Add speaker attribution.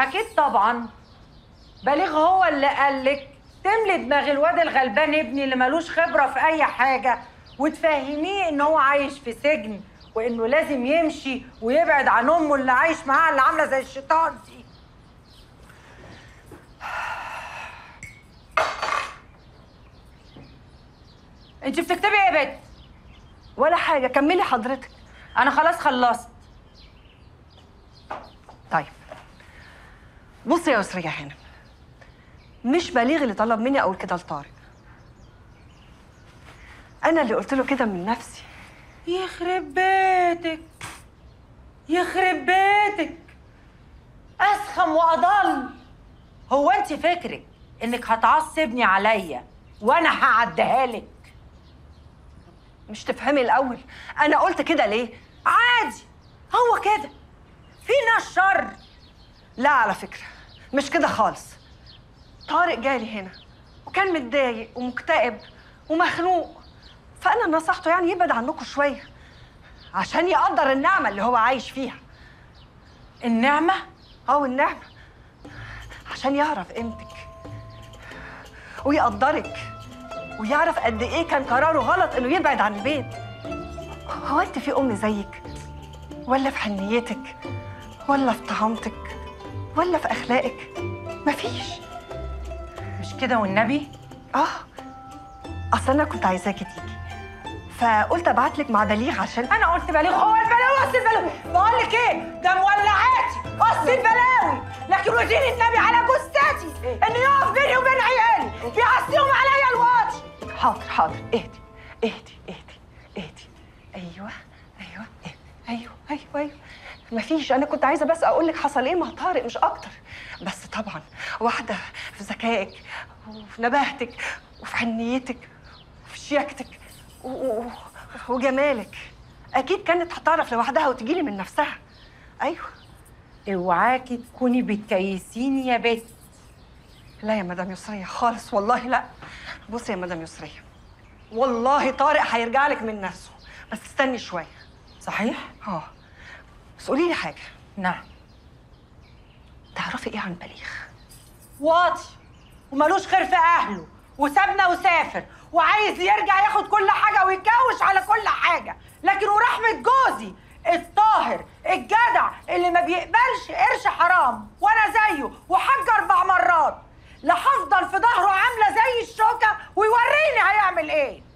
Speaker 1: اكيد طبعا بليغ هو اللي قالك تملي دماغ الواد الغلبان ابني اللي ملوش خبره في اي حاجه وتفهميه ان هو عايش في سجن وانه لازم يمشي ويبعد عن امه اللي عايش معاها اللي عامله زي الشيطان دي انت بتكتبي ايه يا بت
Speaker 2: ولا حاجه كملي حضرتك
Speaker 1: انا خلاص خلصت
Speaker 2: طيب بصي يا يسرية هنا مش بليغ اللي طلب مني اقول كده لطارق انا اللي قلت له كده من نفسي
Speaker 1: يخرب بيتك يخرب بيتك اسخم واضل هو انت فكرك انك هتعصبني عليا وانا هعديها لك
Speaker 2: مش تفهمي الاول انا قلت كده ليه
Speaker 1: عادي هو كده في ناس شر
Speaker 2: لا على فكره مش كده خالص طارق جالي هنا وكان متضايق ومكتئب ومخنوق فانا نصحته يعني يبعد عنكم شويه عشان يقدر النعمه اللي هو عايش فيها
Speaker 1: النعمه
Speaker 2: اه النعمه عشان يعرف قيمتك ويقدرك ويعرف قد ايه كان قراره غلط انه يبعد عن البيت هو انت في ام زيك ولا في حنيتك ولا في طعامتك ولا في اخلاقك مفيش
Speaker 1: مش كده والنبي
Speaker 2: اه اصل انا كنت عايزاكي تيجي فقلت ابعت لك مع بليغ عشان
Speaker 1: انا قلت بليغ هو البلاوي قص البلاوي بقول لك ايه ده مولعاتي قص البلاوي لكن وزير النبي على جثتي انه يقف بيني وبين عيالي بيعصيهم عليا الواطي
Speaker 2: حاضر حاضر اهدي اهدي اهدي اهدي ايوه ايوه اهدي. ايوه ايوه ايوه مفيش انا كنت عايزه بس اقول لك حصل ايه مع طارق مش اكتر بس طبعا واحده في ذكائك وفي نباهتك وفي حنيتك وفي شياكتك و- و- وجمالك اكيد كانت هتعرف لوحدها وتجيلي من نفسها ايوه
Speaker 1: اوعاكي تكوني بتكيسيني يا بت
Speaker 2: لا يا مدام يسرية خالص والله لا بصي يا مدام يسرية والله طارق هيرجع لك من نفسه بس استني شوية
Speaker 1: صحيح
Speaker 2: اه بس قولي لي حاجة
Speaker 1: نعم
Speaker 2: تعرفي ايه عن بليغ؟
Speaker 1: واطي وملوش خير في اهله وسابنا وسافر وعايز يرجع ياخد كل حاجه ويتجوز على كل حاجه لكن ورحمه جوزي الطاهر الجدع اللي ما بيقبلش قرش حرام وانا زيه وحج اربع مرات لا هفضل في ظهره عامله زي الشوكه ويوريني هيعمل ايه